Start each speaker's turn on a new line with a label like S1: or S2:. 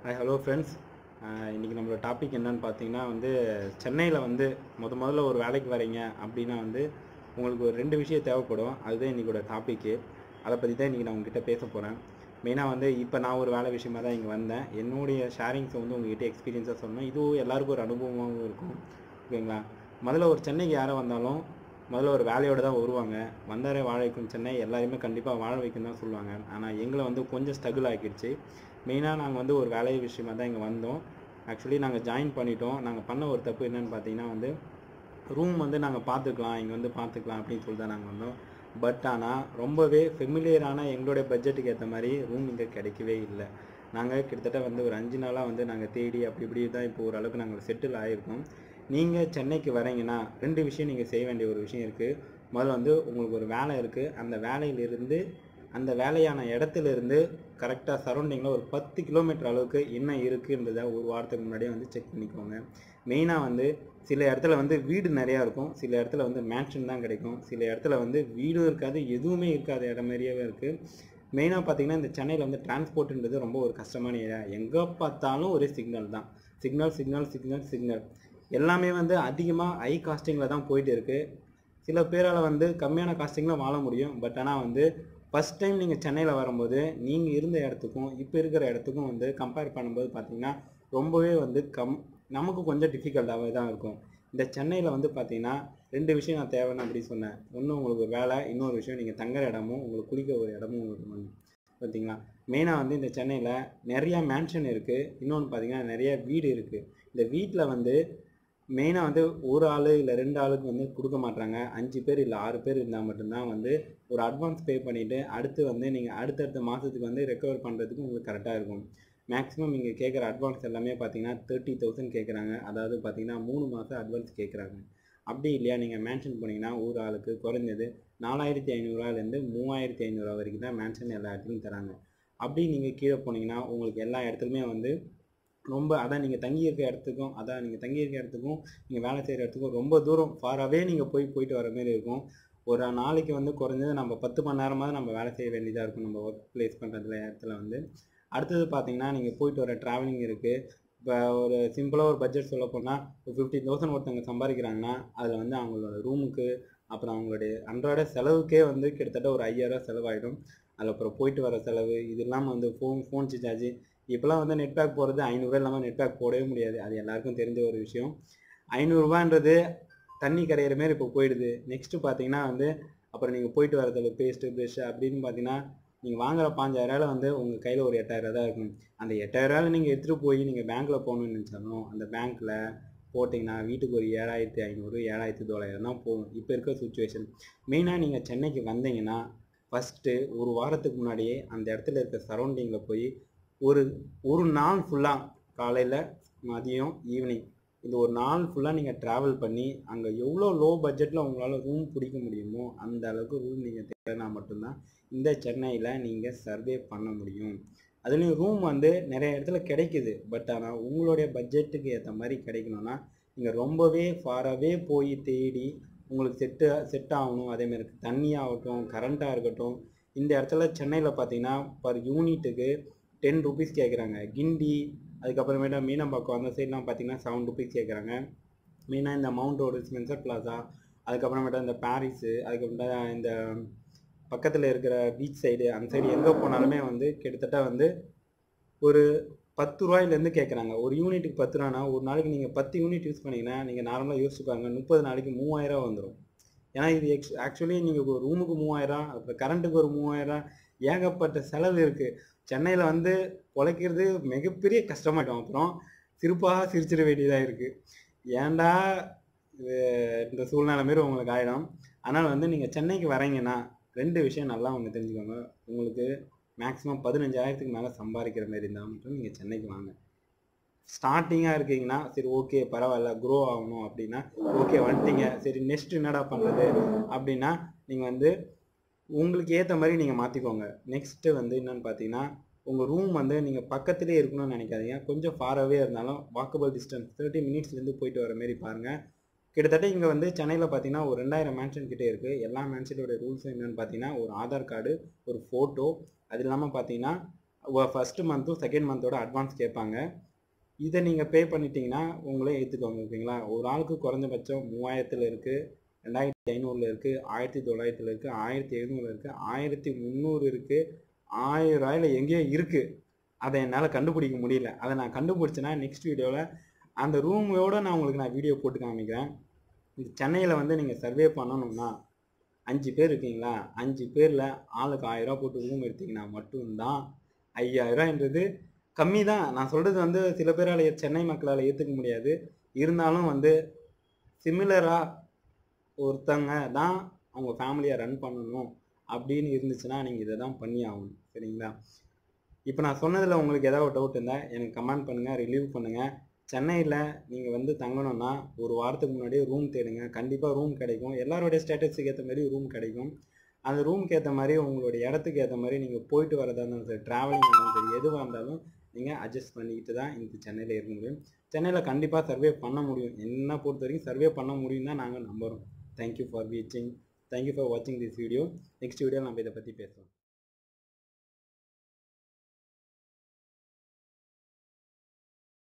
S1: Hi hello friends இன்றைக்கி நம்மளோட topic என்னன்னு பார்த்தீங்கன்னா வந்து சென்னையில் வந்து முத முதல்ல ஒரு வேலைக்கு வரீங்க அப்படின்னா வந்து உங்களுக்கு ஒரு ரெண்டு விஷயம் தேவைப்படும் அதுதான் இன்றைக்கோட டாப்பிக்கு அதை பற்றி தான் இன்றைக்கி நான் உங்ககிட்ட பேச போகிறேன் மெயினாக வந்து இப்போ நான் ஒரு வேலை விஷயமா தான் இங்கே வந்தேன் என்னுடைய ஷேரிங்ஸை வந்து உங்ககிட்ட எக்ஸ்பீரியன்ஸாக சொல்லணும் இதுவும் எல்லாருக்கும் ஒரு அனுபவமாகவும் இருக்கும் ஓகேங்களா முதல்ல ஒரு சென்னைக்கு யாரை வந்தாலும் முதல்ல ஒரு வேலையோட தான் வருவாங்க வந்தாரே வாழ வைக்கும் சென்னை எல்லாரையுமே கண்டிப்பாக வாழ வைக்கும் தான் சொல்லுவாங்க ஆனால் எங்களை வந்து கொஞ்சம் ஸ்ட்ரகிள் ஆக்கிடுச்சு மெயினாக நாங்கள் வந்து ஒரு வேலை விஷயமா தான் இங்கே வந்தோம் ஆக்சுவலி நாங்கள் ஜாயின் பண்ணிட்டோம் நாங்கள் பண்ண ஒரு தப்பு என்னன்னு பார்த்தீங்கன்னா வந்து ரூம் வந்து நாங்கள் பார்த்துக்கலாம் இங்கே வந்து பார்த்துக்கலாம் அப்படின்னு சொல்லி தான் நாங்கள் வந்தோம் பட் ஆனால் ரொம்பவே ஃபெமிலியரான எங்களுடைய பட்ஜெட்டுக்கு ஏற்ற மாதிரி ரூம் இங்கே கிடைக்கவே இல்லை நாங்கள் கிட்டத்தட்ட வந்து ஒரு அஞ்சு நாளாக வந்து நாங்கள் தேடி அப்படி இப்படி தான் இப்போ ஓரளவுக்கு நாங்கள் செட்டில் ஆகிருக்கோம் நீங்கள் சென்னைக்கு வரீங்கன்னா ரெண்டு விஷயம் நீங்கள் செய்ய வேண்டிய ஒரு விஷயம் இருக்குது முதல்ல வந்து உங்களுக்கு ஒரு வேலை இருக்குது அந்த வேலையிலிருந்து அந்த வேலையான இடத்துல இருந்து கரெக்டாக சரௌண்டிங்கில் ஒரு பத்து கிலோமீட்டர் அளவுக்கு என்ன இருக்குன்றதை ஒரு வாரத்துக்கு முன்னாடியே வந்து செக் பண்ணிக்கோங்க மெயினாக வந்து சில இடத்துல வந்து வீடு நிறையா இருக்கும் சில இடத்துல வந்து மேன்ஷன் தான் கிடைக்கும் சில இடத்துல வந்து வீடும் இருக்காது எதுவுமே இருக்காத இடம் மாதிரியாவே இருக்குது மெயினாக பார்த்தீங்கன்னா இந்த சென்னையில் வந்து டிரான்ஸ்போர்ட்டுன்றது ரொம்ப ஒரு கஷ்டமான ஏரியா எங்கே பார்த்தாலும் ஒரே சிக்னல் தான் சிக்னல் சிக்னல் சிக்னல் சிக்னல் எல்லாமே வந்து அதிகமாக ஹை காஸ்டிங்கில் தான் போயிட்டு இருக்குது சில பேரால் வந்து கம்மியான காஸ்டிங்கில் வாழ முடியும் பட் ஆனால் வந்து ஃபஸ்ட் டைம் நீங்கள் சென்னையில் வரும்போது நீங்கள் இருந்த இடத்துக்கும் இப்போ இருக்கிற இடத்துக்கும் வந்து கம்பேர் பண்ணும்போது பார்த்தீங்கன்னா ரொம்பவே வந்து கம் நமக்கு கொஞ்சம் டிஃபிகல்ட்டாகவே தான் இருக்கும் இந்த சென்னையில் வந்து பார்த்தீங்கன்னா ரெண்டு விஷயம் நான் தேவைன்னு அப்படி சொன்னேன் ஒன்று உங்களுக்கு வேலை இன்னொரு விஷயம் நீங்கள் தங்குற இடமும் உங்களுக்கு குளிக்க ஒரு இடமும் உங்களுக்கு வேணும். பார்த்தீங்களா மெயினாக வந்து இந்த சென்னையில் நிறையா மேன்ஷன் இருக்குது இன்னொன்று பார்த்தீங்கன்னா நிறைய வீடு இருக்குது இந்த வீட்டில் வந்து மெயினாக வந்து ஒரு ஆள் இல்லை ரெண்டு ஆளுக்கு வந்து கொடுக்க மாட்டாங்க அஞ்சு பேர் இல்லை ஆறு பேர் இருந்தால் மட்டும்தான் வந்து ஒரு அட்வான்ஸ் பே பண்ணிவிட்டு அடுத்து வந்து நீங்கள் அடுத்தடுத்த மாதத்துக்கு வந்து ரெக்கவர் பண்ணுறதுக்கு உங்களுக்கு கரெக்டாக இருக்கும் மேக்ஸிமம் நீங்கள் கேட்குற அட்வான்ஸ் எல்லாமே பார்த்தீங்கன்னா தேர்ட்டி தௌசண்ட் கேட்குறாங்க அதாவது பார்த்தீங்கன்னா மூணு மாதம் அட்வான்ஸ் கேட்குறாங்க அப்படி இல்லையா நீங்கள் மேன்ஷன் போனீங்கன்னா ஒரு ஆளுக்கு குறைஞ்சது நாலாயிரத்தி ஐநூறுரூவாலேருந்து மூவாயிரத்தி ஐநூறுரூவா வரைக்கும் தான் மேன்ஷன் எல்லா இடத்துலையும் தராங்க அப்படி நீங்கள் கீழே போனீங்கன்னா உங்களுக்கு எல்லா இடத்துலையுமே வந்து ரொம்ப அதான் நீங்கள் தங்கி இருக்க இடத்துக்கும் அதான் நீங்கள் தங்கி இருக்க இடத்துக்கும் நீங்கள் வேலை செய்கிற இடத்துக்கும் ரொம்ப தூரம் ஃபாராகவே நீங்கள் போய் போயிட்டு வர மாதிரி இருக்கும் ஒரு நாளைக்கு வந்து குறைஞ்சது நம்ம பத்து மணி நேரமாவது நம்ம வேலை செய்ய வேண்டியதாக இருக்கும் நம்ம ஒர்க் ப்ளேஸ் பண்ணுறதுல இடத்துல வந்து அடுத்தது பார்த்தீங்கன்னா நீங்கள் போயிட்டு வர ட்ராவலிங் இருக்குது இப்போ ஒரு சிம்பிளாக ஒரு பட்ஜெட் சொல்ல போனால் ஒரு ஃபிஃப்டி தௌசண்ட் ஒருத்தவங்க சம்பாதிக்கிறாங்கன்னா அதில் வந்து அவங்களோட ரூமுக்கு அப்புறம் அவங்களுடைய அன்றாட செலவுக்கே வந்து கிட்டத்தட்ட ஒரு ஐயாயிரம் செலவாயிடும் அதில் அப்புறம் போயிட்டு வர செலவு இது இல்லாமல் வந்து ஃபோன் ஃபோன் ரீசார்ஜ் இப்போலாம் வந்து நெட் பேக் போகிறது ஐநூறுரூவா இல்லாமல் நெட் பேக் போடவே முடியாது அது எல்லாருக்கும் தெரிஞ்ச ஒரு விஷயம் ஐநூறுரூவான்றது தண்ணி கரையிற மாரி இப்போ போயிடுது நெக்ஸ்ட்டு பார்த்தீங்கன்னா வந்து அப்புறம் நீங்கள் போயிட்டு வரதுல பேஸ்ட்டு ப்ரெஷ் அப்படின்னு பார்த்தீங்கன்னா நீங்கள் வாங்குற பாஞ்சாயிரரூவாவில் வந்து உங்கள் கையில் ஒரு எட்டாயிரம் தான் இருக்கும் அந்த எட்டாயிரரூவாவில் நீங்கள் எடுத்துகிட்டு போய் நீங்கள் பேங்க்கில் போகணும்னு நினச்சாலும் அந்த பேங்க்கில் போட்டிங்கன்னா வீட்டுக்கு ஒரு ஏழாயிரத்தி ஐநூறு ஏழாயிரத்தி தொள்ளாயிரம் தான் போகும் இப்போ இருக்க சுச்சுவேஷன் மெயினாக நீங்கள் சென்னைக்கு வந்தீங்கன்னா ஃபஸ்ட்டு ஒரு வாரத்துக்கு முன்னாடியே அந்த இடத்துல இருக்க சரௌண்டிங்கில் போய் ஒரு ஒரு நாள் ஃபுல்லாக காலையில் மதியம் ஈவினிங் இந்த ஒரு நாள் ஃபுல்லாக நீங்கள் ட்ராவல் பண்ணி அங்கே எவ்வளோ லோ பட்ஜெட்டில் உங்களால் ரூம் பிடிக்க முடியுமோ அந்த அளவுக்கு ரூம் நீங்கள் தேவைன்னா மட்டும்தான் இந்த சென்னையில் நீங்கள் சர்வே பண்ண முடியும் அதுலேயும் ரூம் வந்து நிறைய இடத்துல கிடைக்குது பட் ஆனால் உங்களுடைய பட்ஜெட்டுக்கு ஏற்ற மாதிரி கிடைக்கணும்னா நீங்கள் ரொம்பவே ஃபாராகவே போய் தேடி உங்களுக்கு செட்டு செட் ஆகணும் அதேமாதிரி தண்ணி ஆகட்டும் கரண்ட்டாக இருக்கட்டும் இந்த இடத்துல சென்னையில் பார்த்தீங்கன்னா பர் யூனிட்டுக்கு டென் ருபீஸ் கேட்குறாங்க கிண்டி அதுக்கப்புறமேட்டா மீனம்பாக்கம் அந்த சைட்லாம் பார்த்தீங்கன்னா செவன் ருபீஸ் கேட்குறாங்க மெயினாக இந்த மவுண்ட் ரோடு ஸ்பென்சர் பிளாசா அதுக்கப்புறமேட்டா இந்த பாரிஸு அதுக்கப்புறமேட்டா இந்த பக்கத்தில் இருக்கிற பீச் சைடு அந்த சைடு எங்கே போனாலுமே வந்து கிட்டத்தட்ட வந்து ஒரு பத்து ரூபாயிலேருந்து கேட்குறாங்க ஒரு யூனிட்டுக்கு பத்து ரூபானா ஒரு நாளைக்கு நீங்கள் பத்து யூனிட் யூஸ் பண்ணீங்கன்னா நீங்கள் நார்மலாக யோசிச்சு பாருங்க முப்பது நாளைக்கு மூவாயிரம் வந்துடும் ஏன்னா இது எக்ஸ் ஆக்சுவலி நீங்கள் ஒரு ரூமுக்கு மூவாயிரம் அப்புறம் கரண்ட்டுக்கு ஒரு மூவாயிரம் ஏகப்பட்ட செலவு இருக்குது சென்னையில் வந்து பொழைக்கிறது மிகப்பெரிய கஷ்டமாயிடும் அப்புறம் சிரிப்பாக சிரிச்சிட வேண்டியதாக இருக்குது ஏன்டா இது இந்த சூழ்நிலை மாரி உங்களுக்கு ஆகிடும் ஆனால் வந்து நீங்கள் சென்னைக்கு வரீங்கன்னா ரெண்டு விஷயம் நல்லா ஒன்று தெரிஞ்சுக்கோங்க உங்களுக்கு மேக்ஸிமம் பதினஞ்சாயிரத்துக்கு மேலே சம்பாதிக்கிற மாதிரி இருந்தால் மட்டும் நீங்கள் சென்னைக்கு வாங்க ஸ்டார்டிங்காக இருக்கீங்கன்னா சரி ஓகே பரவாயில்ல க்ரோ ஆகணும் அப்படின்னா ஓகே வந்துட்டீங்க சரி நெக்ஸ்ட் என்னடா பண்ணுறது அப்படின்னா நீங்கள் வந்து உங்களுக்கு ஏற்ற மாதிரி நீங்கள் மாற்றிக்கோங்க நெக்ஸ்ட்டு வந்து என்னன்னு பார்த்தீங்கன்னா உங்கள் ரூம் வந்து நீங்கள் பக்கத்துலேயே இருக்கணும்னு நினைக்காதீங்க கொஞ்சம் ஃபாராகவே இருந்தாலும் வாக்கபிள் டிஸ்டன்ஸ் தேர்ட்டி மினிட்ஸ்லேருந்து போயிட்டு வர மாதிரி பாருங்கள் கிட்டத்தட்ட இங்கே வந்து சென்னையில் பார்த்தீங்கன்னா ஒரு ரெண்டாயிரம் மேன்ஷன் கிட்டே இருக்குது எல்லா மேன்ஷனோட ரூல்ஸும் என்னென்னு பார்த்தீங்கன்னா ஒரு ஆதார் கார்டு ஒரு ஃபோட்டோ அது இல்லாமல் பார்த்தீங்கன்னா ஃபஸ்ட்டு மந்த்தும் செகண்ட் மந்தோட அட்வான்ஸ் கேட்பாங்க இதை நீங்கள் பே பண்ணிட்டீங்கன்னா உங்களே ஏற்றுக்கோங்க ஓகேங்களா ஒரு ஆளுக்கு குறைஞ்சபட்சம் மூவாயிரத்தில் இருக்குது ரெண்டாயிரத்தி ஐநூறில் இருக்குது ஆயிரத்தி தொள்ளாயிரத்தில் இருக்குது ஆயிரத்தி எழுநூறுல இருக்குது ஆயிரத்தி முந்நூறு இருக்குது ஆயிரம் ரூபாயில் எங்கேயோ இருக்குது அதை என்னால் கண்டுபிடிக்க முடியல அதை நான் கண்டுபிடிச்சேன்னா நெக்ஸ்ட் வீடியோவில் அந்த ரூமோட நான் உங்களுக்கு நான் வீடியோ போட்டு காமிக்கிறேன் இது சென்னையில் வந்து நீங்கள் சர்வே பண்ணணும்னா அஞ்சு பேர் இருக்கீங்களா அஞ்சு பேரில் ஆளுக்கு ஆயிரரூவா போட்டு ரூம் எடுத்தீங்கன்னா மட்டும்தான் ஐயாயிரரூவான்றது கம்மி தான் நான் சொல்கிறது வந்து சில பேரால் சென்னை மக்களால் ஏற்றுக்க முடியாது இருந்தாலும் வந்து சிமிலராக ஒருத்தங்க தான் அவங்க ஃபேமிலியை ரன் பண்ணணும் அப்படின்னு இருந்துச்சுன்னா நீங்கள் இதை தான் பண்ணி ஆகணும் சரிங்களா இப்போ நான் சொன்னதில் உங்களுக்கு ஏதாவது டவுட் இருந்தால் எனக்கு கமெண்ட் பண்ணுங்கள் ரிலீவ் பண்ணுங்கள் சென்னையில் நீங்கள் வந்து தங்கணும்னா ஒரு வாரத்துக்கு முன்னாடியே ரூம் தேடுங்க கண்டிப்பாக ரூம் கிடைக்கும் எல்லாருடைய ஸ்டேட்டஸுக்கு ஏற்ற மாதிரி ரூம் கிடைக்கும் அந்த ரூமுக்கு ஏற்ற மாதிரி உங்களுடைய இடத்துக்கு ஏற்ற மாதிரி நீங்கள் போயிட்டு வரதா இருந்தாலும் சரி ட்ராவலிங் இருந்தாலும் சரி எதுவாக இருந்தாலும் நீங்கள் அட்ஜஸ்ட் பண்ணிக்கிட்டு தான் இந்த சென்னையில் இருக்க முடியும் சென்னையில் கண்டிப்பாக சர்வே பண்ண முடியும் என்ன பொறுத்த வரைக்கும் சர்வே பண்ண முடியும் தான் நாங்கள் நம்புகிறோம் தேங்க்யூ ஃபார் வாட்சிங் தேங்க்யூ ஃபார் வாட்சிங் திஸ் வீடியோ நெக்ஸ்ட் வீடியோ நம்ம இதை பற்றி பேசுவோம்